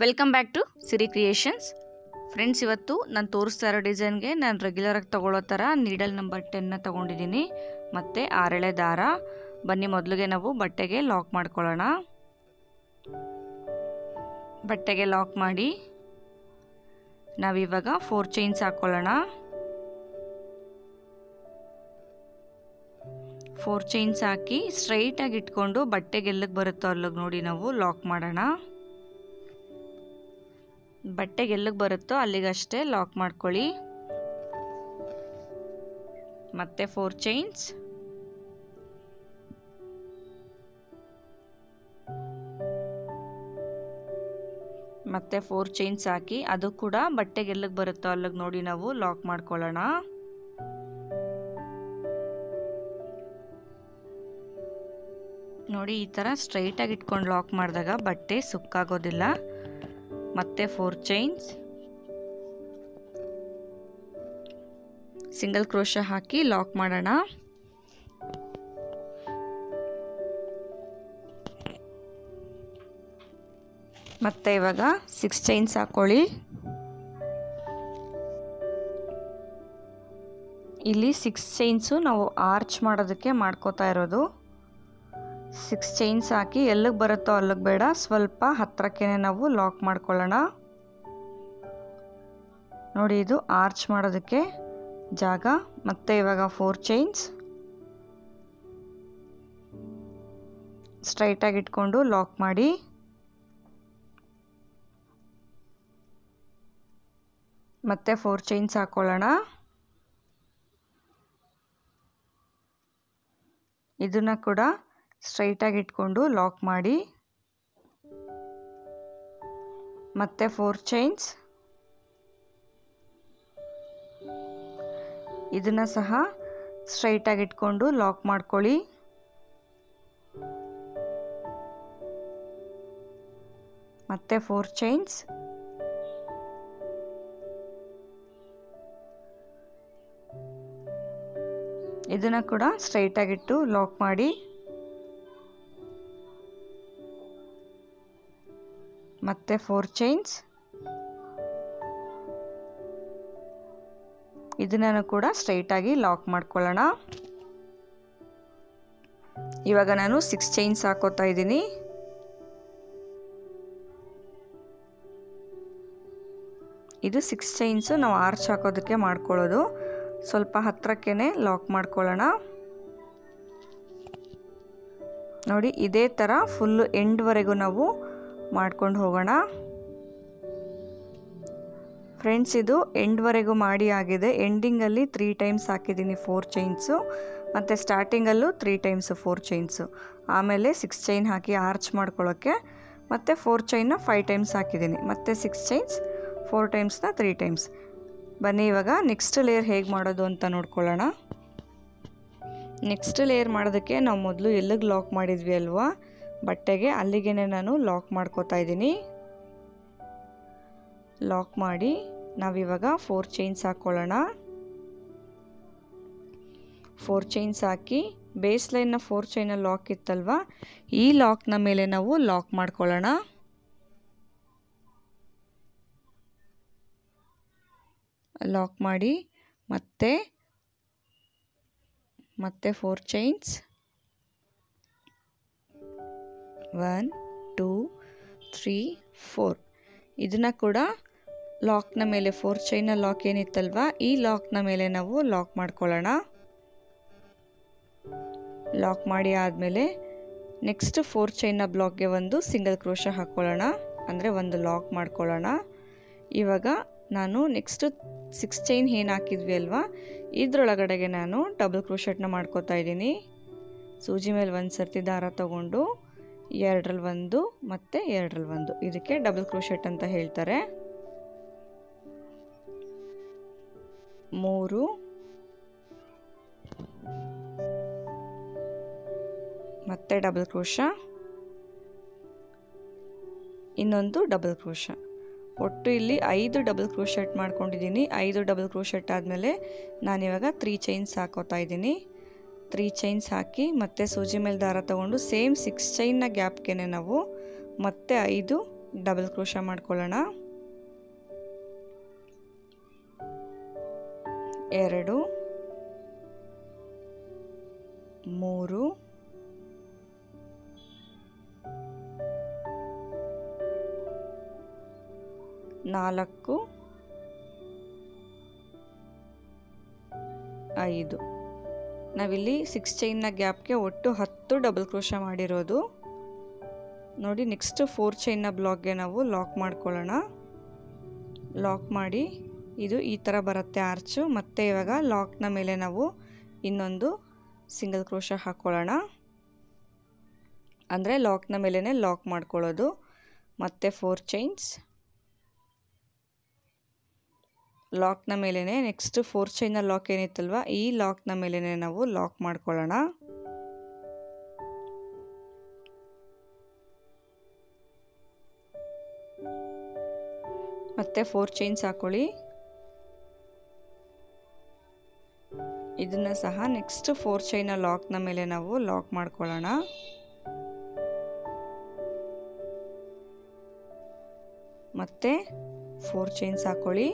welcome back to Siri creations friends ಇವತ್ತು ನಾನು ತೋರಿಸ್ತಾ ಇರೋ ಡಿಸೈನ್ಗೆ ನಾನು ರೆಗ್ಯುಲರಾಗಿ ತಗೊಳ್ಳೋ ಥರ ನೀಡಲ್ ನಂಬರ್ ಟೆನ್ನ ತೊಗೊಂಡಿದ್ದೀನಿ ಮತ್ತು ಆರೆಳೆ ದಾರ ಬನ್ನಿ ಮೊದಲಿಗೆ ನಾವು ಬಟ್ಟೆಗೆ ಲಾಕ್ ಮಾಡ್ಕೊಳ್ಳೋಣ ಬಟ್ಟೆಗೆ ಲಾಕ್ ಮಾಡಿ ನಾವಿವಾಗ ಫೋರ್ ಚೈನ್ಸ್ ಹಾಕ್ಕೊಳ್ಳೋಣ ಫೋರ್ ಚೈನ್ಸ್ ಹಾಕಿ ಸ್ಟ್ರೈಟಾಗಿ ಇಟ್ಕೊಂಡು ಬಟ್ಟೆಗೆ ಎಲ್ಲಿಗೆ ಬರುತ್ತೋ ಅಲ್ಲಿಗೆ ನೋಡಿ ನಾವು ಲಾಕ್ ಮಾಡೋಣ ಬಟ್ಟೆಗೆ ಎಲ್ಲಿಗೆ ಬರುತ್ತೋ ಅಲ್ಲಿಗಷ್ಟೇ ಲಾಕ್ ಮಾಡ್ಕೊಳ್ಳಿ ಮತ್ತೆ ಫೋರ್ ಚೈನ್ಸ್ ಮತ್ತೆ ಫೋರ್ ಚೈನ್ಸ್ ಹಾಕಿ ಅದು ಕೂಡ ಬಟ್ಟೆಗೆ ಎಲ್ಲಿಗೆ ಬರುತ್ತೋ ಅಲ್ಲಿಗೆ ನೋಡಿ ನಾವು ಲಾಕ್ ಮಾಡ್ಕೊಳ್ಳೋಣ ನೋಡಿ ಈ ಥರ ಸ್ಟ್ರೈಟಾಗಿ ಇಟ್ಕೊಂಡು ಲಾಕ್ ಮಾಡಿದಾಗ ಬಟ್ಟೆ ಸುಕ್ಕಾಗೋದಿಲ್ಲ ಮತ್ತೆ ಫೋರ್ ಚೈನ್ಸ್ ಸಿಂಗಲ್ ಕ್ರೋಶ ಹಾಕಿ ಲಾಕ್ ಮಾಡೋಣ ಮತ್ತೆ ಇವಾಗ ಸಿಕ್ಸ್ ಚೈನ್ಸ್ ಹಾಕೊಳ್ಳಿ ಇಲ್ಲಿ ಸಿಕ್ಸ್ ಚೈನ್ಸು ನಾವು ಆರ್ಚ್ ಮಾಡೋದಕ್ಕೆ ಮಾಡ್ಕೋತಾ ಇರೋದು ಸಿಕ್ಸ್ ಚೈನ್ಸ್ ಹಾಕಿ ಎಲ್ಲಿಗೆ ಬರುತ್ತೋ ಅಲ್ಲಿಗೆ ಬೇಡ ಸ್ವಲ್ಪ ಹತ್ತಿರಕ್ಕೆ ನಾವು ಲಾಕ್ ಮಾಡ್ಕೊಳ್ಳೋಣ ನೋಡಿ ಇದು ಆರ್ಚ್ ಮಾಡೋದಕ್ಕೆ ಜಾಗ ಮತ್ತೆ ಇವಾಗ ಫೋರ್ ಚೈನ್ಸ್ ಸ್ಟ್ರೈಟಾಗಿ ಇಟ್ಕೊಂಡು ಲಾಕ್ ಮಾಡಿ ಮತ್ತೆ ಫೋರ್ ಚೈನ್ಸ್ ಹಾಕ್ಕೊಳ್ಳೋಣ ಇದನ್ನು ಕೂಡ ಸ್ಟ್ರೈಟಾಗಿ ಇಟ್ಕೊಂಡು ಲಾಕ್ ಮಾಡಿ ಮತ್ತೆ ಫೋರ್ ಚೈನ್ಸ್ ಇದನ್ನು ಸಹ ಸ್ಟ್ರೈಟಾಗಿ ಇಟ್ಕೊಂಡು ಲಾಕ್ ಮಾಡ್ಕೊಳ್ಳಿ ಮತ್ತೆ ಫೋರ್ ಚೈನ್ಸ್ ಇದನ್ನು ಕೂಡ ಸ್ಟ್ರೈಟಾಗಿಟ್ಟು ಲಾಕ್ ಮಾಡಿ ಮತ್ತೆ ಫೋರ್ ಚೈನ್ಸ್ ಇದನ್ನು ಕೂಡ ಸ್ಟ್ರೈಟಾಗಿ ಲಾಕ್ ಮಾಡ್ಕೊಳ್ಳೋಣ ಇವಾಗ ನಾನು ಸಿಕ್ಸ್ ಚೈನ್ಸ್ ಹಾಕೋತಾ ಇದ್ದೀನಿ ಇದು ಸಿಕ್ಸ್ ಚೈನ್ಸು ನಾವು ಆರ್ಚ್ ಹಾಕೋದಕ್ಕೆ ಮಾಡ್ಕೊಳ್ಳೋದು ಸ್ವಲ್ಪ ಹತ್ತಿರಕ್ಕೇ ಲಾಕ್ ಮಾಡ್ಕೊಳ್ಳೋಣ ನೋಡಿ ಇದೇ ಥರ ಫುಲ್ಲು ಎಂಡ್ವರೆಗೂ ನಾವು ಮಾಡ್ಕೊಂಡು ಹೋಗೋಣ ಫ್ರೆಂಡ್ಸ್ ಇದು ಎಂಡ್ವರೆಗೂ ಮಾಡಿ ಆಗಿದೆ ಎಂಡಿಂಗಲ್ಲಿ ತ್ರೀ ಟೈಮ್ಸ್ ಹಾಕಿದ್ದೀನಿ ಫೋರ್ ಚೈನ್ಸು ಮತ್ತು ಸ್ಟಾರ್ಟಿಂಗಲ್ಲೂ ತ್ರೀ ಟೈಮ್ಸು ಫೋರ್ ಚೈನ್ಸು ಆಮೇಲೆ ಸಿಕ್ಸ್ ಚೈನ್ ಹಾಕಿ ಆರ್ಚ್ ಮಾಡ್ಕೊಳ್ಳೋಕ್ಕೆ ಮತ್ತು ಫೋರ್ ಚೈನ್ನ ಫೈವ್ ಟೈಮ್ಸ್ ಹಾಕಿದ್ದೀನಿ ಮತ್ತು ಸಿಕ್ಸ್ ಚೈನ್ಸ್ ಫೋರ್ ಟೈಮ್ಸ್ನ ತ್ರೀ ಟೈಮ್ಸ್ ಬನ್ನಿ ಇವಾಗ ನೆಕ್ಸ್ಟ್ ಲೇಯರ್ ಹೇಗೆ ಮಾಡೋದು ಅಂತ ನೋಡ್ಕೊಳ್ಳೋಣ ನೆಕ್ಸ್ಟ್ ಲೇಯರ್ ಮಾಡೋದಕ್ಕೆ ನಾವು ಮೊದಲು ಎಲ್ಲಿಗೆ ಲಾಕ್ ಮಾಡಿದ್ವಿ ಅಲ್ವಾ ಬಟ್ಟೆಗೆ ಅಲ್ಲಿಗೆ ನಾನು ಲಾಕ್ ಮಾಡ್ಕೋತಾ ಇದ್ದೀನಿ ಲಾಕ್ ಮಾಡಿ ನಾವಿವಾಗ ಫೋರ್ ಚೈನ್ಸ್ ಹಾಕ್ಕೊಳ್ಳೋಣ ಫೋರ್ ಚೈನ್ಸ್ ಹಾಕಿ ಬೇಸ್ ಲೈನ್ನ ಫೋರ್ ಚೈನಲ್ಲಿ ಲಾಕ್ ಇತ್ತಲ್ವ ಈ ಲಾಕ್ನ ಮೇಲೆ ನಾವು ಲಾಕ್ ಮಾಡ್ಕೊಳ್ಳೋಣ ಲಾಕ್ ಮಾಡಿ ಮತ್ತೆ ಮತ್ತೆ four chains one two three four ಇದನ್ನು ಕೂಡ ಲಾಕ್ನ ಮೇಲೆ ಫೋರ್ ಚೈನ ಲಾಕ್ ಏನಿತ್ತಲ್ವ ಈ ಲಾಕ್ನ ಮೇಲೆ ನಾವು ಲಾಕ್ ಮಾಡ್ಕೊಳ್ಳೋಣ ಲಾಕ್ ಮಾಡಿ ಆದಮೇಲೆ ನೆಕ್ಸ್ಟ್ ಫೋರ್ ಚೈನ್ನ ಬ್ಲಾಕ್ಗೆ ಒಂದು ಸಿಂಗಲ್ ಕ್ರೋಶ ಹಾಕ್ಕೊಳ್ಳೋಣ ಅಂದರೆ ಒಂದು ಲಾಕ್ ಮಾಡ್ಕೊಳ್ಳೋಣ ಇವಾಗ ನಾನು ನೆಕ್ಸ್ಟ್ ಸಿಕ್ಸ್ ಚೈನ್ ಏನು ಹಾಕಿದ್ವಿ ಅಲ್ವಾ ಇದರೊಳಗಡೆಗೆ ನಾನು ಡಬಲ್ ಕ್ರೋಶೆಟ್ನ ಮಾಡ್ಕೋತಾ ಇದ್ದೀನಿ ಸೂಜಿ ಮೇಲೆ ಒಂದು ಸರ್ತಿ ದಾರ ತಗೊಂಡು ಎರಡರಲ್ಲಿ ಒಂದು ಮತ್ತು ಎರಡರಲ್ಲಿ ಒಂದು ಇದಕ್ಕೆ ಡಬಲ್ ಕ್ರೋಶೆಟ್ ಅಂತ ಹೇಳ್ತಾರೆ ಮೂರು ಮತ್ತೆ ಡಬಲ್ ಕ್ರೋಶ ಇನ್ನೊಂದು ಡಬಲ್ ಕ್ರೋಶ ಒಟ್ಟು ಇಲ್ಲಿ ಐದು ಡಬಲ್ ಕ್ರೋಶೆಟ್ ಮಾಡ್ಕೊಂಡಿದ್ದೀನಿ ಐದು ಡಬಲ್ ಕ್ರೋಶೆಟ್ ಆದಮೇಲೆ ನಾನಿವಾಗ ತ್ರೀ ಚೈನ್ಸ್ ಹಾಕೋತಾ ಇದ್ದೀನಿ ತ್ರೀ ಚೈನ್ಸ್ ಹಾಕಿ ಮತ್ತೆ ಸೂಜಿ ಮೇಲೆ ದಾರ ತಗೊಂಡು ಸೇಮ್ ಸಿಕ್ಸ್ ಚೈನ್ನ ಗ್ಯಾಪ್ಗೆ ನಾವು ಮತ್ತೆ ಐದು ಡಬಲ್ ಕ್ರೋಶ ಮಾಡ್ಕೊಳ್ಳೋಣ ಎರಡು ಮೂರು ನಾಲ್ಕು ಐದು ನಾವಿಲ್ಲಿ ಸಿಕ್ಸ್ ಚೈನ್ನ ಗ್ಯಾಪ್ಗೆ ಒಟ್ಟು ಹತ್ತು ಡಬಲ್ ಕ್ರೋಶ ಮಾಡಿರೋದು ನೋಡಿ ನೆಕ್ಸ್ಟ್ ಫೋರ್ ಚೈನ್ನ ಬ್ಲಾಕ್ಗೆ ನಾವು ಲಾಕ್ ಮಾಡ್ಕೊಳ್ಳೋಣ ಲಾಕ್ ಮಾಡಿ ಇದು ಈ ಥರ ಬರುತ್ತೆ ಆರ್ಚು ಮತ್ತು ಇವಾಗ ಲಾಕ್ನ ಮೇಲೆ ನಾವು ಇನ್ನೊಂದು ಸಿಂಗಲ್ ಕ್ರೋಶ ಹಾಕ್ಕೊಳ್ಳೋಣ ಅಂದರೆ ಲಾಕ್ನ ಮೇಲೇ ಲಾಕ್ ಮಾಡ್ಕೊಳ್ಳೋದು ಮತ್ತು ಫೋರ್ ಚೈನ್ಸ್ ಲಾಕ್ನ ಮೇಲೇ ನೆಕ್ಸ್ಟ್ ಫೋರ್ ಚೈನ್ನ ಲಾಕ್ ಏನಿತ್ತಲ್ವ ಈ ಲಾಕ್ನ ಮೇಲೇ ನಾವು ಲಾಕ್ ಮಾಡ್ಕೊಳ್ಳೋಣ ಮತ್ತೆ ಫೋರ್ ಚೈನ್ಸ್ ಹಾಕೊಳ್ಳಿ ಇದನ್ನು ಸಹ ನೆಕ್ಸ್ಟ್ ಫೋರ್ ಚೈನ ಲಾಕ್ನ ಮೇಲೆ ನಾವು ಲಾಕ್ ಮಾಡ್ಕೊಳ್ಳೋಣ ಮತ್ತೆ ಫೋರ್ ಚೈನ್ಸ್ ಹಾಕೊಳ್ಳಿ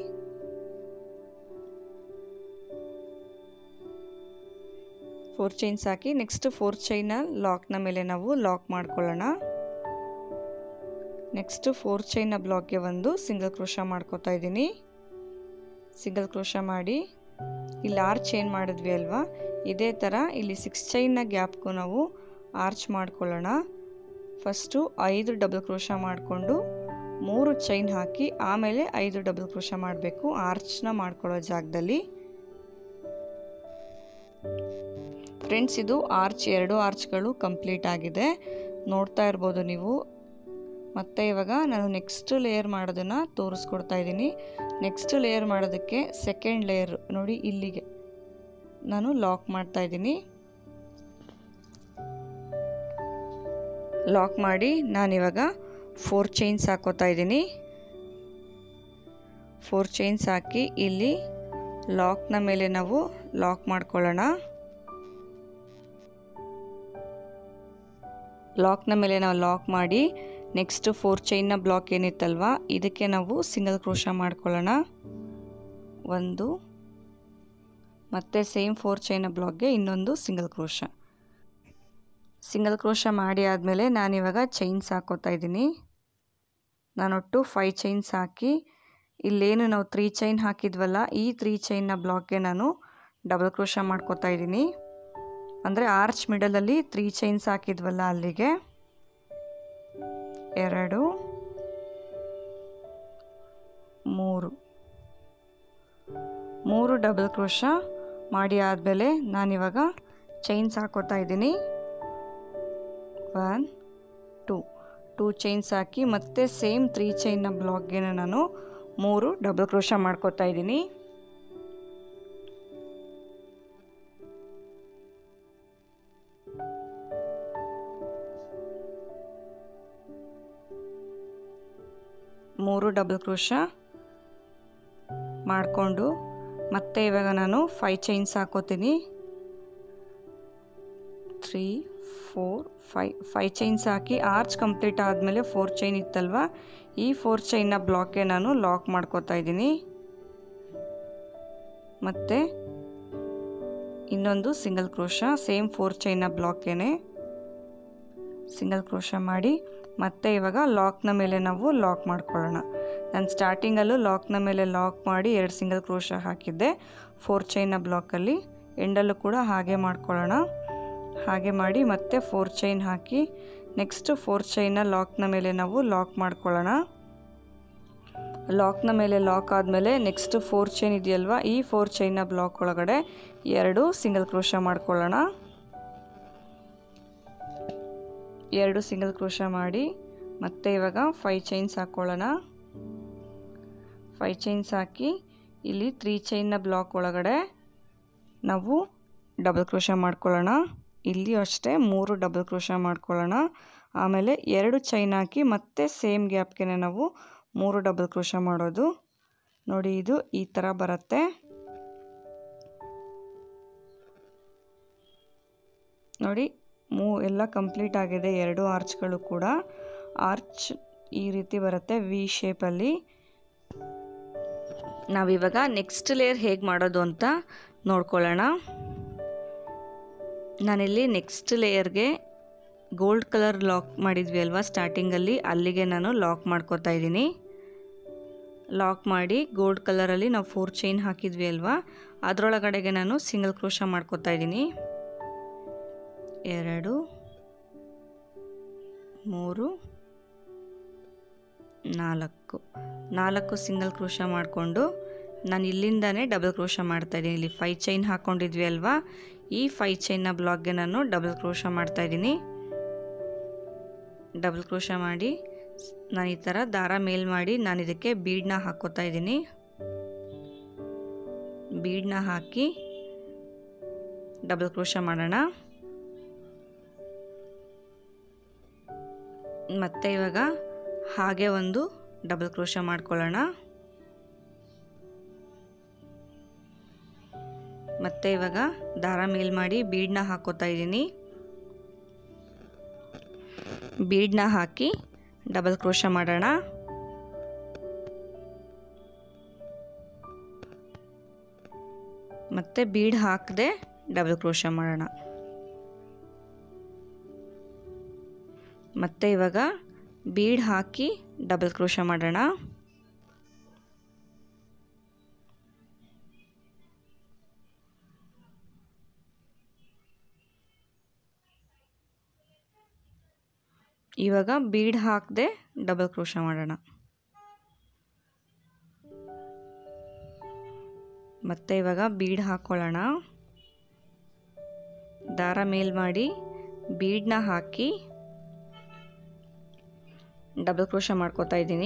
ಫೋರ್ ಚೈನ್ಸ್ ಹಾಕಿ ನೆಕ್ಸ್ಟ್ ಫೋರ್ ಚೈನ ಲಾಕ್ನ ಮೇಲೆ ನಾವು ಲಾಕ್ ಮಾಡ್ಕೊಳ್ಳೋಣ ನೆಕ್ಸ್ಟ್ ಫೋರ್ ಚೈನ ಬ್ಲಾಕ್ಗೆ ಒಂದು ಸಿಂಗಲ್ ಕ್ರೋಶ ಮಾಡ್ಕೋತಾ ಇದ್ದೀನಿ ಸಿಂಗಲ್ ಕ್ರೋಶ ಮಾಡಿ ಇಲ್ಲಿ ಆರ್ಚ್ ಏನು ಮಾಡಿದ್ವಿ ಅಲ್ವಾ ಇದೇ ಥರ ಇಲ್ಲಿ ಸಿಕ್ಸ್ ಚೈನ್ನ ಗ್ಯಾಪ್ಗೂ ನಾವು ಆರ್ಚ್ ಮಾಡ್ಕೊಳ್ಳೋಣ ಫಸ್ಟು ಐದು ಡಬಲ್ ಕ್ರೋಶ ಮಾಡಿಕೊಂಡು ಮೂರು ಚೈನ್ ಹಾಕಿ ಆಮೇಲೆ ಐದು ಡಬಲ್ ಕ್ರೋಶ ಮಾಡಬೇಕು ಆರ್ಚ್ನ ಮಾಡ್ಕೊಳ್ಳೋ ಜಾಗದಲ್ಲಿ ಫ್ರೆಂಡ್ಸ್ ಇದು ಆರ್ಚ್ ಎರಡು ಆರ್ಚ್ಗಳು ಕಂಪ್ಲೀಟ್ ಆಗಿದೆ ನೋಡ್ತಾ ಇರ್ಬೋದು ನೀವು ಮತ್ತು ಇವಾಗ ನಾನು ನೆಕ್ಸ್ಟ್ ಲೇಯರ್ ಮಾಡೋದನ್ನು ತೋರಿಸ್ಕೊಡ್ತಾ ಇದ್ದೀನಿ ನೆಕ್ಸ್ಟ್ ಲೇಯರ್ ಮಾಡೋದಕ್ಕೆ ಸೆಕೆಂಡ್ ಲೇಯರ್ ನೋಡಿ ಇಲ್ಲಿಗೆ ನಾನು ಲಾಕ್ ಮಾಡ್ತಾ ಇದ್ದೀನಿ ಲಾಕ್ ಮಾಡಿ ನಾನಿವಾಗ ಫೋರ್ ಚೈನ್ಸ್ ಹಾಕೋತಾ ಇದ್ದೀನಿ ಫೋರ್ ಚೈನ್ಸ್ ಹಾಕಿ ಇಲ್ಲಿ ಲಾಕ್ನ ಮೇಲೆ ನಾವು ಲಾಕ್ ಮಾಡ್ಕೊಳ್ಳೋಣ ಲಾಕ್ನ ಮೇಲೆ ನಾವು ಲಾಕ್ ಮಾಡಿ ನೆಕ್ಸ್ಟ್ ಫೋರ್ ಚೈನ್ನ ಬ್ಲಾಕ್ ಏನಿತ್ತಲ್ವ ಇದಕ್ಕೆ ನಾವು ಸಿಂಗಲ್ ಕ್ರೋಶ ಮಾಡ್ಕೊಳ್ಳೋಣ ಒಂದು ಮತ್ತು ಸೇಮ್ ಫೋರ್ ಚೈನ ಬ್ಲಾಕ್ಗೆ ಇನ್ನೊಂದು ಸಿಂಗಲ್ ಕ್ರೋಶ ಸಿಂಗಲ್ ಕ್ರೋಶ ಮಾಡಿ ಆದಮೇಲೆ ನಾನಿವಾಗ ಚೈನ್ಸ್ ಹಾಕೋತಾ ಇದ್ದೀನಿ ನಾನೊಟ್ಟು ಫೈ ಚೈನ್ಸ್ ಹಾಕಿ ಇಲ್ಲೇನು ನಾವು ತ್ರೀ ಚೈನ್ ಹಾಕಿದ್ವಲ್ಲ ಈ ತ್ರೀ ಚೈನ್ನ ಬ್ಲಾಕ್ಗೆ ನಾನು ಡಬಲ್ ಕ್ರೋಶ ಮಾಡ್ಕೋತಾ ಇದ್ದೀನಿ ಅಂದರೆ ಆರ್ಚ್ ಮಿಡಲಲ್ಲಿ ತ್ರೀ ಚೈನ್ಸ್ ಹಾಕಿದ್ವಲ್ಲ ಅಲ್ಲಿಗೆ ಎರಡು ಮೂರು ಮೂರು ಡಬಲ್ ಕ್ರೋಶ ಮಾಡಿ ಆದಮೇಲೆ ನಾನಿವಾಗ ಚೈನ್ಸ್ ಹಾಕೋತಾ ಇದ್ದೀನಿ ಒನ್ ಟೂ ಟೂ ಚೈನ್ಸ್ ಹಾಕಿ ಮತ್ತೆ ಸೇಮ್ ತ್ರೀ ಚೈನ್ನ ಬ್ಲಾಕ್ಗೆ ನಾನು ಮೂರು ಡಬಲ್ ಕ್ರೋಶ ಮಾಡ್ಕೋತಾ ಇದ್ದೀನಿ ಮೂರು ಡಬಲ್ ಕ್ರೋಶ ಮಾಡಿಕೊಂಡು ಮತ್ತೆ ಇವಾಗ ನಾನು ಫೈ ಚೈನ್ಸ್ ಹಾಕೋತೀನಿ three four five five chains ಹಾಕಿ ಆರ್ಚ್ ಕಂಪ್ಲೀಟ್ ಆದಮೇಲೆ ಫೋರ್ ಚೈನ್ ಇತ್ತಲ್ವ ಈ ಫೋರ್ ಚೈನ್ನ ಬ್ಲಾಕ್ಗೆ ನಾನು ಲಾಕ್ ಮಾಡ್ಕೋತಾ ಇದ್ದೀನಿ ಮತ್ತು ಇನ್ನೊಂದು ಸಿಂಗಲ್ ಕ್ರೋಶ ಸೇಮ್ ಫೋರ್ ಚೈನ್ನ ಬ್ಲಾಕ್ಗೇನೆ ಸಿಂಗಲ್ ಕ್ರೋಶ ಮಾಡಿ ಮತ್ತೆ ಇವಾಗ ಲಾಕ್ನ ಮೇಲೆ ನಾವು ಲಾಕ್ ಮಾಡ್ಕೊಳ್ಳೋಣ ನಾನು ಸ್ಟಾರ್ಟಿಂಗಲ್ಲೂ ಲಾಕ್ನ ಮೇಲೆ ಲಾಕ್ ಮಾಡಿ ಎರಡು ಸಿಂಗಲ್ ಕ್ರೋಶ ಹಾಕಿದ್ದೆ ಫೋರ್ ಚೈನ್ನ ಬ್ಲಾಕಲ್ಲಿ ಎಂಡಲ್ಲೂ ಕೂಡ ಹಾಗೆ ಮಾಡ್ಕೊಳ್ಳೋಣ ಹಾಗೆ ಮಾಡಿ ಮತ್ತೆ ಫೋರ್ ಚೈನ್ ಹಾಕಿ ನೆಕ್ಸ್ಟ್ ಫೋರ್ ಚೈನ್ನ ಲಾಕ್ನ ಮೇಲೆ ನಾವು ಲಾಕ್ ಮಾಡ್ಕೊಳ್ಳೋಣ ಲಾಕ್ನ ಮೇಲೆ ಲಾಕ್ ಆದಮೇಲೆ ನೆಕ್ಸ್ಟ್ ಫೋರ್ ಚೈನ್ ಇದೆಯಲ್ವಾ ಈ ಫೋರ್ ಚೈನ್ನ ಬ್ಲಾಕ್ ಒಳಗಡೆ ಎರಡು ಸಿಂಗಲ್ ಕ್ರೋಶ ಮಾಡ್ಕೊಳ್ಳೋಣ ಎರಡು ಸಿಂಗಲ್ ಕ್ರೋಶ ಮಾಡಿ ಮತ್ತೆ ಇವಾಗ ಫೈ ಚೈನ್ಸ್ ಹಾಕ್ಕೊಳ್ಳೋಣ ಫೈ ಚೈನ್ಸ್ ಹಾಕಿ ಇಲ್ಲಿ ತ್ರೀ ಚೈನ್ನ ಬ್ಲಾಕ್ ಒಳಗಡೆ ನಾವು ಡಬಲ್ ಕ್ರೋಶ ಮಾಡ್ಕೊಳ್ಳೋಣ ಇಲ್ಲಿ ಅಷ್ಟೇ ಮೂರು ಡಬಲ್ ಕ್ರೋಶ ಮಾಡ್ಕೊಳ್ಳೋಣ ಆಮೇಲೆ ಎರಡು ಚೈನ್ ಹಾಕಿ ಮತ್ತೆ ಸೇಮ್ ಗ್ಯಾಪ್ಗೆ ನಾವು ಮೂರು ಡಬಲ್ ಕ್ರೋಶ ಮಾಡೋದು ನೋಡಿ ಇದು ಈ ಥರ ಬರುತ್ತೆ ನೋಡಿ ಮೂ ಎಲ್ಲ ಕಂಪ್ಲೀಟ್ ಆಗಿದೆ ಎರಡು ಆರ್ಚ್ಗಳು ಕೂಡ ಆರ್ಚ್ ಈ ರೀತಿ ಬರುತ್ತೆ ವಿ ಶೇಪಲ್ಲಿ ನಾವಿವಾಗ ನೆಕ್ಸ್ಟ್ ಲೇಯರ್ ಹೇಗೆ ಮಾಡೋದು ಅಂತ ನೋಡ್ಕೊಳ್ಳೋಣ ನಾನಿಲ್ಲಿ ನೆಕ್ಸ್ಟ್ ಲೇಯರ್ಗೆ ಗೋಲ್ಡ್ ಕಲರ್ ಲಾಕ್ ಮಾಡಿದ್ವಿ ಅಲ್ವಾ ಸ್ಟಾರ್ಟಿಂಗಲ್ಲಿ ಅಲ್ಲಿಗೆ ನಾನು ಲಾಕ್ ಮಾಡ್ಕೋತಾ ಇದ್ದೀನಿ ಲಾಕ್ ಮಾಡಿ ಗೋಲ್ಡ್ ಕಲರಲ್ಲಿ ನಾವು ಫೋರ್ ಚೈನ್ ಹಾಕಿದ್ವಿ ಅಲ್ವಾ ಅದರೊಳಗಡೆಗೆ ನಾನು ಸಿಂಗಲ್ ಕ್ರೋಶ ಮಾಡ್ಕೋತಾ ಇದ್ದೀನಿ ಎರಡು ಮೂರು ನಾಲ್ಕು ನಾಲ್ಕು ಸಿಂಗಲ್ ಕ್ರೋಶ ಮಾಡಿಕೊಂಡು ನಾನು ಇಲ್ಲಿಂದನೇ ಡಬಲ್ ಕ್ರೋಶ ಮಾಡ್ತಾಯಿದ್ದೀನಿ ಇಲ್ಲಿ ಫೈ ಚೈನ್ ಹಾಕ್ಕೊಂಡಿದ್ವಿ ಅಲ್ವಾ ಈ ಫೈ ಚೈನ್ನ ಬ್ಲಾಕ್ಗೆ ನಾನು ಡಬಲ್ ಕ್ರೋಶ ಮಾಡ್ತಾಯಿದ್ದೀನಿ ಡಬಲ್ ಕ್ರೋಶ ಮಾಡಿ ನಾನು ಈ ಥರ ದಾರ ಮೇಲ್ ಮಾಡಿ ನಾನು ಇದಕ್ಕೆ ಬೀಡನ್ನ ಹಾಕ್ಕೋತಾ ಇದ್ದೀನಿ ಬೀಡನ್ನ ಹಾಕಿ ಡಬಲ್ ಕ್ರೋಶ ಮಾಡೋಣ ಮತ್ತೆ ಇವಾಗ ಹಾಗೆ ಒಂದು ಡಬಲ್ ಕ್ರೋಶ ಮಾಡ್ಕೊಳ್ಳೋಣ ಮತ್ತೆ ಇವಾಗ ದಾರ ಮೇಲ್ ಮಾಡಿ ಬೀಡನ್ನ ಹಾಕೋತಾ ಇದ್ದೀನಿ ಬೀಡನ್ನ ಹಾಕಿ ಡಬಲ್ ಕ್ರೋಶ ಮಾಡೋಣ ಮತ್ತೆ ಬೀಡ್ ಹಾಕದೆ ಡಬಲ್ ಕ್ರೋಶ ಮಾಡೋಣ ಮತ್ತೆ ಇವಾಗ ಬೀಡ್ ಹಾಕಿ ಡಬಲ್ ಕ್ರೋಶ ಮಾಡೋಣ ಇವಾಗ ಬೀಡ್ ಹಾಕದೆ ಡಬಲ್ ಕ್ರೋಶ ಮಾಡೋಣ ಮತ್ತೆ ಇವಾಗ ಬೀಡ್ ಹಾಕ್ಕೊಳ್ಳೋಣ ದಾರ ಮೇಲ್ ಮಾಡಿ ಬೀಡನ್ನ ಹಾಕಿ ಡಬಲ್ ಕ್ರೋಶ ಮಾಡ್ಕೋತಾ ಇದ್ದೀನಿ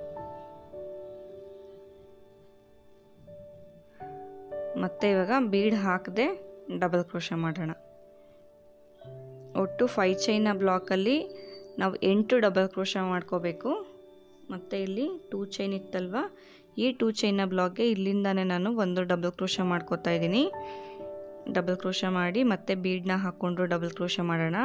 ಮತ್ತೆ ಇವಾಗ ಬೀಡ್ ಹಾಕದೆ ಡಬಲ್ ಕ್ರೋಶ ಮಾಡೋಣ ಒಟ್ಟು ಫೈ ಚೈನ ಬ್ಲಾಕಲ್ಲಿ ನಾವು ಎಂಟು ಡಬಲ್ ಕ್ರೋಶ ಮಾಡ್ಕೋಬೇಕು ಮತ್ತು ಇಲ್ಲಿ ಟೂ ಚೈನ್ ಇತ್ತಲ್ವ ಈ ಟೂ ಚೈನ್ನ ಬ್ಲಾಕ್ಗೆ ಇಲ್ಲಿಂದಾನೇ ನಾನು ಒಂದು ಡಬಲ್ ಕ್ರೋಶ ಮಾಡ್ಕೋತಾ ಇದ್ದೀನಿ ಡಬಲ್ ಕ್ರೋಶ ಮಾಡಿ ಮತ್ತೆ ಬೀಡನ್ನ ಹಾಕ್ಕೊಂಡು ಡಬಲ್ ಕ್ರೋಶ ಮಾಡೋಣ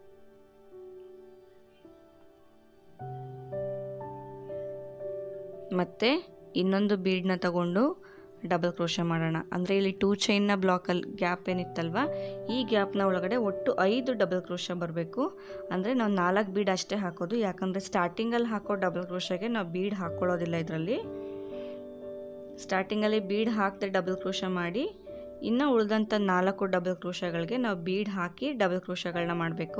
ಮತ್ತು ಇನ್ನೊಂದು ಬೀಡನ್ನ ತಗೊಂಡು ಡಬಲ್ ಕ್ರೋಶ ಮಾಡೋಣ ಅಂದರೆ ಇಲ್ಲಿ ಟೂ ಚೈನ್ನ ಬ್ಲಾಕಲ್ಲಿ ಗ್ಯಾಪ್ ಏನಿತ್ತಲ್ವ ಈ ಗ್ಯಾಪ್ನ ಒಳಗಡೆ ಒಟ್ಟು ಐದು ಡಬಲ್ ಕ್ರೋಶ ಬರಬೇಕು ಅಂದರೆ ನಾವು ನಾಲ್ಕು ಬೀಡ್ ಅಷ್ಟೇ ಹಾಕೋದು ಯಾಕಂದರೆ ಸ್ಟಾರ್ಟಿಂಗಲ್ಲಿ ಹಾಕೋ ಡಬಲ್ ಕ್ರೋಶಗೆ ನಾವು ಬೀಡ್ ಹಾಕ್ಕೊಳ್ಳೋದಿಲ್ಲ ಇದರಲ್ಲಿ ಸ್ಟಾರ್ಟಿಂಗಲ್ಲಿ ಬೀಡ್ ಹಾಕದೆ ಡಬಲ್ ಕ್ರೋಶ ಮಾಡಿ ಇನ್ನು ಉಳಿದಂಥ ನಾಲ್ಕು ಡಬಲ್ ಕ್ರೋಶಗಳಿಗೆ ನಾವು ಬೀಡ್ ಹಾಕಿ ಡಬಲ್ ಕ್ರೋಶಗಳನ್ನ ಮಾಡಬೇಕು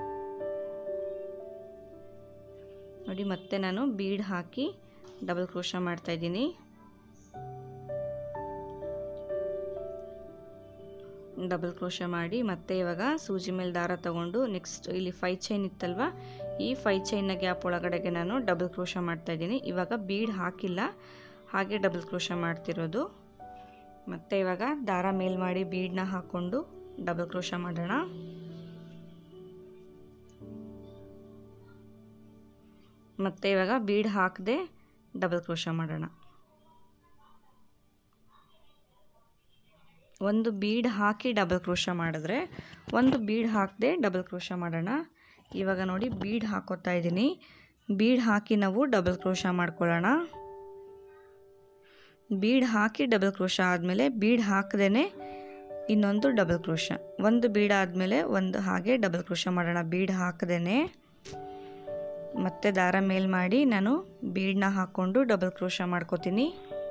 ನೋಡಿ ಮತ್ತೆ ನಾನು ಬೀಡ್ ಹಾಕಿ ಡಬಲ್ ಕ್ರೋಶ ಮಾಡ್ತಾಯಿದ್ದೀನಿ ಡಬಲ್ ಕ್ರೋಶ ಮಾಡಿ ಮತ್ತೆ ಇವಾಗ ಸೂಜಿ ಮೇಲೆ ದಾರ ತಗೊಂಡು ನೆಕ್ಸ್ಟ್ ಇಲ್ಲಿ ಫೈ ಚೈನ್ ಇತ್ತಲ್ವ ಈ ಫೈ ಚೈನ್ನ ಗ್ಯಾಪ್ ಒಳಗಡೆಗೆ ನಾನು ಡಬಲ್ ಕ್ರೋಶ ಮಾಡ್ತಾಯಿದ್ದೀನಿ ಇವಾಗ ಬೀಡ್ ಹಾಕಿಲ್ಲ ಹಾಗೆ ಡಬಲ್ ಕ್ರೋಶ ಮಾಡ್ತಿರೋದು ಮತ್ತು ಇವಾಗ ದಾರ ಮೇಲ್ ಮಾಡಿ ಬೀಡನ್ನ ಹಾಕ್ಕೊಂಡು ಡಬಲ್ ಕ್ರೋಶ ಮಾಡೋಣ ಮತ್ತು ಇವಾಗ ಬೀಡ್ ಹಾಕದೆ ಡಬಲ್ ಕ್ರೋಶ ಮಾಡೋಣ ಒಂದು ಬೀಡ್ ಹಾಕಿ ಡಬಲ್ ಕ್ರೋಶ ಮಾಡಿದ್ರೆ ಒಂದು ಬೀಡ್ ಹಾಕದೆ ಡಬಲ್ ಕ್ರೋಶ ಮಾಡೋಣ ಇವಾಗ ನೋಡಿ ಬೀಡ್ ಹಾಕೋತಾ ಇದ್ದೀನಿ ಬೀಡ್ ಹಾಕಿ ನಾವು ಡಬಲ್ ಕ್ರೋಶ ಮಾಡ್ಕೊಳ್ಳೋಣ ಬೀಡ್ ಹಾಕಿ ಡಬಲ್ ಕ್ರೋಶ ಆದಮೇಲೆ ಬೀಡ್ ಹಾಕದೇ ಇನ್ನೊಂದು ಡಬಲ್ ಕ್ರೋಶ ಒಂದು ಬೀಡ್ ಆದಮೇಲೆ ಒಂದು ಹಾಗೆ ಡಬಲ್ ಕ್ರೋಶ ಮಾಡೋಣ ಬೀಡ್ ಹಾಕದೇ ಮತ್ತೆ ದಾರ ಮೇಲ್ ಮಾಡಿ ನಾನು ಬೀಡನ್ನ ಹಾಕ್ಕೊಂಡು ಡಬಲ್ ಕ್ರೋಶ ಮಾಡ್ಕೋತೀನಿ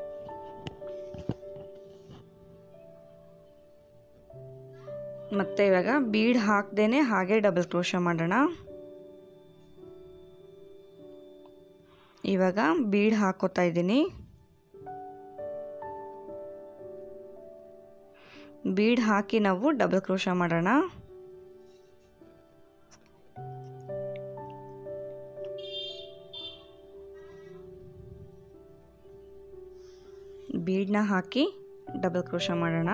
ಮತ್ತೆ ಇವಾಗ ಬೀಡ್ ಹಾಕ್ದೇನೆ ಹಾಗೆ ಡಬಲ್ ಕ್ರೋಶ ಮಾಡೋಣ ಇವಾಗ ಬೀಡ್ ಹಾಕೋತಾ ಇದ್ದೀನಿ ಬೀಡ್ ಹಾಕಿ ನಾವು ಡಬಲ್ ಕ್ರೋಶ ಮಾಡೋಣ ಬೀಡನ್ನ ಹಾಕಿ ಡಬಲ್ ಕ್ರೋಶ ಮಾಡೋಣ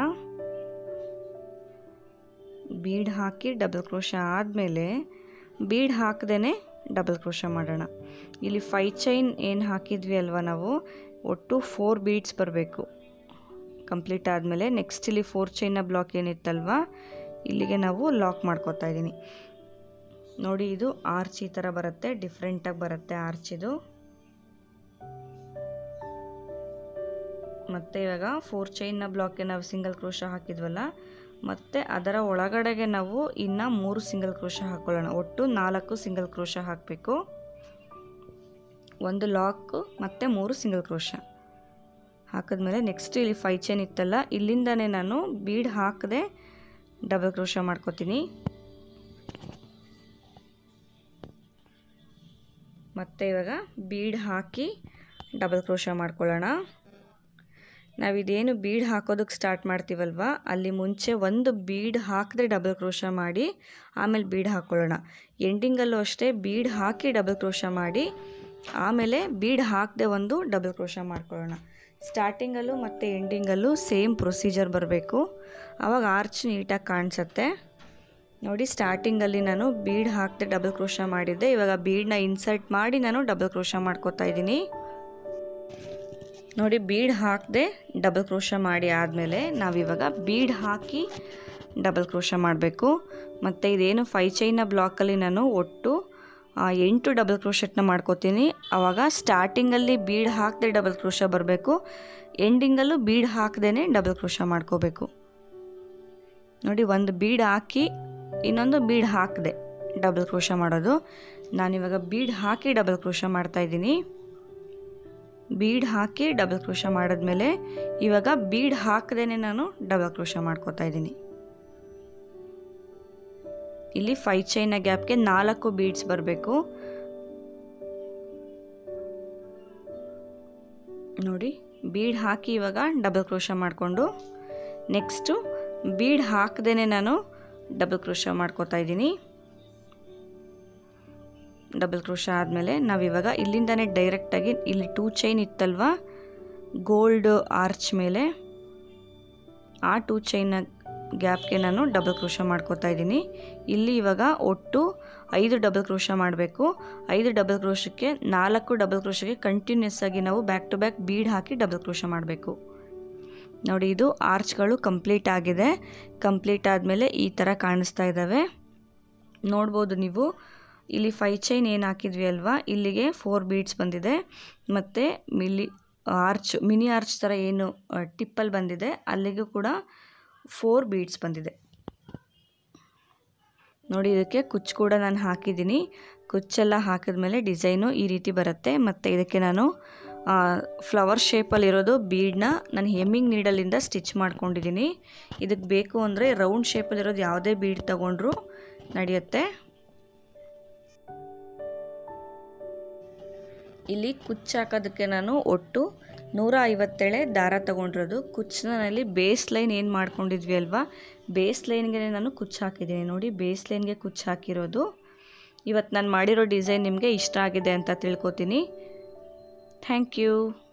ಬೀಡ್ ಹಾಕಿ ಡಬಲ್ ಕ್ರೋಶ ಆದಮೇಲೆ ಬೀಡ್ ಹಾಕದೇ ಡಬಲ್ ಕ್ರೋಶ ಮಾಡೋಣ ಇಲ್ಲಿ ಫೈ ಚೈನ್ ಏನು ಹಾಕಿದ್ವಿ ಅಲ್ವಾ ನಾವು ಒಟ್ಟು ಫೋರ್ ಬೀಡ್ಸ್ ಬರಬೇಕು ಕಂಪ್ಲೀಟ್ ಆದಮೇಲೆ ನೆಕ್ಸ್ಟ್ ಇಲ್ಲಿ ಫೋರ್ ಚೈನ್ನ ಬ್ಲಾಕ್ ಏನಿತ್ತಲ್ವ ಇಲ್ಲಿಗೆ ನಾವು ಲಾಕ್ ಮಾಡ್ಕೋತಾ ಇದ್ದೀನಿ ನೋಡಿ ಇದು ಆರ್ಚ್ ಈ ಥರ ಬರುತ್ತೆ ಡಿಫ್ರೆಂಟಾಗಿ ಬರುತ್ತೆ ಆರ್ಚ್ ಇದು ಮತ್ತು ಇವಾಗ ಫೋರ್ ಚೈನ್ನ ಬ್ಲಾಕ್ಗೆ ನಾವು ಸಿಂಗಲ್ ಕ್ರೋಶ ಹಾಕಿದ್ವಲ್ಲ ಮತ್ತು ಅದರ ಒಳಗಡೆಗೆ ನಾವು ಇನ್ನು ಮೂರು ಸಿಂಗಲ್ ಕ್ರೋಶ ಹಾಕ್ಕೊಳ್ಳೋಣ ಒಟ್ಟು ನಾಲ್ಕು ಸಿಂಗಲ್ ಕ್ರೋಶ ಹಾಕಬೇಕು ಒಂದು ಲಾಕು ಮತ್ತು ಮೂರು ಸಿಂಗಲ್ ಕ್ರೋಶ ಹಾಕಿದ್ಮೇಲೆ ನೆಕ್ಸ್ಟ್ ಇಲ್ಲಿ ಫೈ ಚೈನ್ ಇತ್ತಲ್ಲ ಇಲ್ಲಿಂದನೇ ನಾನು ಬೀಡ್ ಹಾಕದೆ ಡಬಲ್ ಕ್ರೋಶ ಮಾಡ್ಕೋತೀನಿ ಮತ್ತು ಇವಾಗ ಬೀಡ್ ಹಾಕಿ ಡಬಲ್ ಕ್ರೋಶ ಮಾಡ್ಕೊಳ್ಳೋಣ ನಾವಿದೇನು ಬೀಡ್ ಹಾಕೋದಕ್ಕೆ ಸ್ಟಾರ್ಟ್ ಮಾಡ್ತೀವಲ್ವ ಅಲ್ಲಿ ಮುಂಚೆ ಒಂದು ಬೀಡ್ ಹಾಕಿದ್ರೆ ಡಬಲ್ ಕ್ರೋಶ ಮಾಡಿ ಆಮೇಲೆ ಬೀಡ್ ಹಾಕ್ಕೊಳ್ಳೋಣ ಎಂಡಿಂಗಲ್ಲೂ ಅಷ್ಟೇ ಬೀಡ್ ಹಾಕಿ ಡಬಲ್ ಕ್ರೋಶ ಮಾಡಿ ಆಮೇಲೆ ಬೀಡ್ ಹಾಕದೆ ಒಂದು ಡಬಲ್ ಕ್ರೋಶ ಮಾಡ್ಕೊಳ್ಳೋಣ ಸ್ಟಾರ್ಟಿಂಗಲ್ಲೂ ಮತ್ತು ಎಂಡಿಂಗಲ್ಲೂ ಸೇಮ್ ಪ್ರೊಸೀಜರ್ ಬರಬೇಕು ಆವಾಗ ಆರ್ಚ್ ನೀಟಾಗಿ ಕಾಣಿಸುತ್ತೆ ನೋಡಿ ಸ್ಟಾರ್ಟಿಂಗಲ್ಲಿ ನಾನು ಬೀಡ್ ಹಾಕದೆ ಡಬಲ್ ಕ್ರೋಶ ಮಾಡಿದ್ದೆ ಇವಾಗ ಬೀಡನ್ನ ಇನ್ಸರ್ಟ್ ಮಾಡಿ ನಾನು ಡಬಲ್ ಕ್ರೋಶ ಮಾಡ್ಕೋತಾ ಇದ್ದೀನಿ ನೋಡಿ ಬೀಡ್ ಹಾಕದೆ ಡಬಲ್ ಕ್ರೋಶ ಮಾಡಿ ಆದಮೇಲೆ ನಾವಿವಾಗ ಬೀಡ್ ಹಾಕಿ ಡಬಲ್ ಕ್ರೋಶ ಮಾಡಬೇಕು ಮತ್ತು ಇದೇನು ಫೈ ಚೈನ ಬ್ಲಾಕಲ್ಲಿ ನಾನು ಒಟ್ಟು ಎಂಟು ಡಬಲ್ ಕ್ರೋಶಟ್ನ ಮಾಡ್ಕೋತೀನಿ ಆವಾಗ ಸ್ಟಾರ್ಟಿಂಗಲ್ಲಿ ಬೀಡ್ ಹಾಕದೆ ಡಬಲ್ ಕ್ರೋಶ ಬರಬೇಕು ಎಂಡಿಂಗಲ್ಲೂ ಬೀಡ್ ಹಾಕದೇ ಡಬಲ್ ಕ್ರೋಶ ಮಾಡ್ಕೋಬೇಕು ನೋಡಿ ಒಂದು ಬೀಡ್ ಹಾಕಿ ಇನ್ನೊಂದು ಬೀಡ್ ಹಾಕದೆ ಡಬಲ್ ಕ್ರೋಶ ಮಾಡೋದು ನಾನಿವಾಗ ಬೀಡ್ ಹಾಕಿ ಡಬಲ್ ಕ್ರೋಶ ಮಾಡ್ತಾಯಿದ್ದೀನಿ ಬೀಡ್ ಹಾಕಿ ಡಬಲ್ ಕ್ರೋಶ ಮಾಡಿದ್ಮೇಲೆ ಇವಾಗ ಬೀಡ್ ಹಾಕದೇ ನಾನು ಡಬಲ್ ಕ್ರೋಶ ಮಾಡ್ಕೋತಾ ಇದ್ದೀನಿ ಇಲ್ಲಿ ಫೈ ಚೈನ ಗ್ಯಾಪ್ಗೆ ನಾಲ್ಕು ಬೀಡ್ಸ್ ಬರಬೇಕು ನೋಡಿ ಬೀಡ್ ಹಾಕಿ ಇವಾಗ ಡಬಲ್ ಕ್ರೋಶ ಮಾಡಿಕೊಂಡು ನೆಕ್ಸ್ಟು ಬೀಡ್ ಹಾಕದೇ ನಾನು ಡಬಲ್ ಕ್ರೋಶ ಮಾಡ್ಕೋತಾ ಇದ್ದೀನಿ ಡಬಲ್ ಕ್ರೋಶ ಆದಮೇಲೆ ನಾವಿವಾಗ ಇಲ್ಲಿಂದನೇ ಡೈರೆಕ್ಟಾಗಿ ಇಲ್ಲಿ ಟೂ ಚೈನ್ ಇತ್ತಲ್ವ ಗೋಲ್ಡ್ ಆರ್ಚ್ ಮೇಲೆ ಆ ಟೂ ಚೈನ್ನ ಗ್ಯಾಪ್ಗೆ ನಾನು ಡಬಲ್ ಕ್ರೋಶ ಮಾಡ್ಕೋತಾ ಇದ್ದೀನಿ ಇಲ್ಲಿ ಇವಾಗ ಒಟ್ಟು ಐದು ಡಬಲ್ ಕ್ರೋಶ ಮಾಡಬೇಕು ಐದು ಡಬಲ್ ಕ್ರೋಶಕ್ಕೆ ನಾಲ್ಕು ಡಬಲ್ ಕ್ರೋಶಕ್ಕೆ ಕಂಟಿನ್ಯೂಸ್ ಆಗಿ ನಾವು ಬ್ಯಾಕ್ ಟು ಬ್ಯಾಕ್ ಬೀಡ್ ಹಾಕಿ ಡಬಲ್ ಕ್ರೋಶ ಮಾಡಬೇಕು ನೋಡಿ ಇದು ಆರ್ಚ್ಗಳು ಕಂಪ್ಲೀಟ್ ಆಗಿದೆ ಕಂಪ್ಲೀಟ್ ಆದಮೇಲೆ ಈ ಥರ ಕಾಣಿಸ್ತಾ ಇದ್ದಾವೆ ನೋಡ್ಬೋದು ನೀವು ಇಲ್ಲಿ ಫೈ ಚೈನ್ ಏನು ಹಾಕಿದ್ವಿ ಅಲ್ವಾ ಇಲ್ಲಿಗೆ ಫೋರ್ ಬೀಡ್ಸ್ ಬಂದಿದೆ ಮತ್ತು ಮಿಲಿ ಆರ್ಚ್ ಮಿನಿ ಆರ್ಚ್ ಥರ ಏನು ಟಿಪ್ಪಲ್ಲಿ ಬಂದಿದೆ ಅಲ್ಲಿಗೂ ಕೂಡ ಫೋರ್ ಬೀಡ್ಸ್ ಬಂದಿದೆ ನೋಡಿ ಇದಕ್ಕೆ ಕುಚ್ಚು ಕೂಡ ನಾನು ಹಾಕಿದ್ದೀನಿ ಕುಚ್ಚೆಲ್ಲ ಹಾಕಿದ್ಮೇಲೆ ಡಿಸೈನು ಈ ರೀತಿ ಬರುತ್ತೆ ಮತ್ತು ಇದಕ್ಕೆ ನಾನು ಫ್ಲವರ್ ಶೇಪಲ್ಲಿರೋದು ಬೀಡನ್ನ ನಾನು ಹೆಮ್ಮಿಂಗ್ ನೀಡಲಿಂದ ಸ್ಟಿಚ್ ಮಾಡ್ಕೊಂಡಿದ್ದೀನಿ ಇದಕ್ಕೆ ಬೇಕು ಅಂದರೆ ರೌಂಡ್ ಶೇಪಲ್ಲಿರೋದು ಯಾವುದೇ ಬೀಡ್ ತಗೊಂಡ್ರೂ ನಡೆಯುತ್ತೆ ಇಲ್ಲಿ ಕುಚ್ಚು ಹಾಕೋದಕ್ಕೆ ನಾನು ಒಟ್ಟು ನೂರ ಐವತ್ತೇಳೆ ದಾರ ತೊಗೊಂಡಿರೋದು ಕುಚ್ಚನ್ನ ನಾನಲ್ಲಿ ಬೇಸ್ ಲೈನ್ ಏನು ಮಾಡ್ಕೊಂಡಿದ್ವಿ ಅಲ್ವಾ ಬೇಸ್ ಲೈನ್ಗೆ ನಾನು ಕುಚ್ಚು ಹಾಕಿದ್ದೀನಿ ನೋಡಿ ಬೇಸ್ ಲೈನ್ಗೆ ಕುಚ್ಚು ಹಾಕಿರೋದು ಇವತ್ತು ನಾನು ಮಾಡಿರೋ ಡಿಸೈನ್ ನಿಮಗೆ ಇಷ್ಟ ಆಗಿದೆ ಅಂತ ತಿಳ್ಕೊತೀನಿ ಥ್ಯಾಂಕ್ ಯು